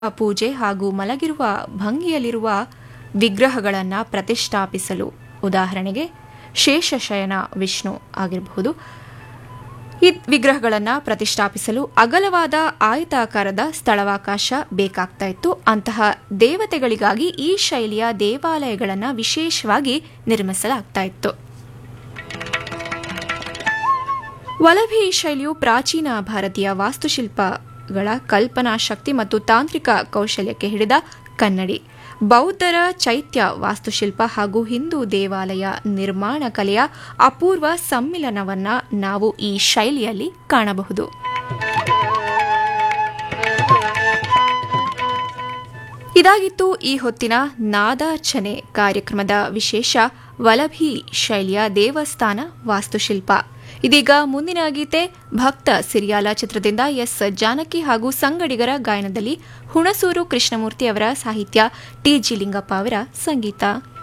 ಪೂಜೆ ಹಾಗೂ ಮಲಗಿರುವ ಭಂಗಿಯಲ್ಲಿರುವ ವಿಗ್ರಹಗಳನ್ನು ಪ್ರತಿಷ್ಠಾಪಿಸಲು ಉದಾಹರಣೆಗೆ ಶೇಷಶಯನ ವಿಷ್ಣು ಆಗಿರಬಹುದು ಈ ವಿಗ್ರಹಗಳನ್ನು ಪ್ರತಿಷ್ಠಾಪಿಸಲು ಅಗಲವಾದ ಆಯತಾಕಾರದ ಸ್ಥಳಾವಕಾಶ ಬೇಕಾಗ್ತಾ ಇತ್ತು ಅಂತಹ ದೇವತೆಗಳಿಗಾಗಿ ಈ ಶೈಲಿಯ ದೇವಾಲಯಗಳನ್ನು ವಿಶೇಷವಾಗಿ ನಿರ್ಮಿಸಲಾಗ್ತಾ ಇತ್ತು ವಲಭಿ ಶೈಲಿಯು ಪ್ರಾಚೀನ ಭಾರತೀಯ ವಾಸ್ತುಶಿಲ್ಪಗಳ ಕಲ್ಪನಾ ಶಕ್ತಿ ಮತ್ತು ತಾಂತ್ರಿಕ ಕೌಶಲ್ಯಕ್ಕೆ ಹಿಡಿದ ಕನ್ನಡಿ ಬೌದ್ಧರ ಚೈತ್ಯ ವಾಸ್ತುಶಿಲ್ಪ ಹಾಗೂ ಹಿಂದೂ ದೇವಾಲಯ ನಿರ್ಮಾಣ ಕಲೆಯ ಅಪೂರ್ವ ಸಮ್ಮಿಲನವನ್ನ ನಾವು ಈ ಶೈಲಿಯಲ್ಲಿ ಕಾಣಬಹುದು ಇದಾಗಿತ್ತು ಈ ಹೊತ್ತಿನ ನಾದಾರ್ಚನೆ ಕಾರ್ಯಕ್ರಮದ ವಿಶೇಷ ವಲಭಿ ಶೈಲಿಯ ದೇವಸ್ಥಾನ ವಾಸ್ತುಶಿಲ್ಪ ಇದೀಗ ಮುಂದಿನ ಗೀತೆ ಭಕ್ತ ಸಿರಿಯಾಲ ಚಿತ್ರದಿಂದ ಎಸ್ ಜಾನಕಿ ಹಾಗೂ ಸಂಗಡಿಗರ ಗಾಯನದಲ್ಲಿ ಹುಣಸೂರು ಕೃಷ್ಣಮೂರ್ತಿ ಅವರ ಸಾಹಿತ್ಯ ಟಿ ಜಿ ಲಿಂಗಪ್ಪ ಅವರ ಸಂಗೀತ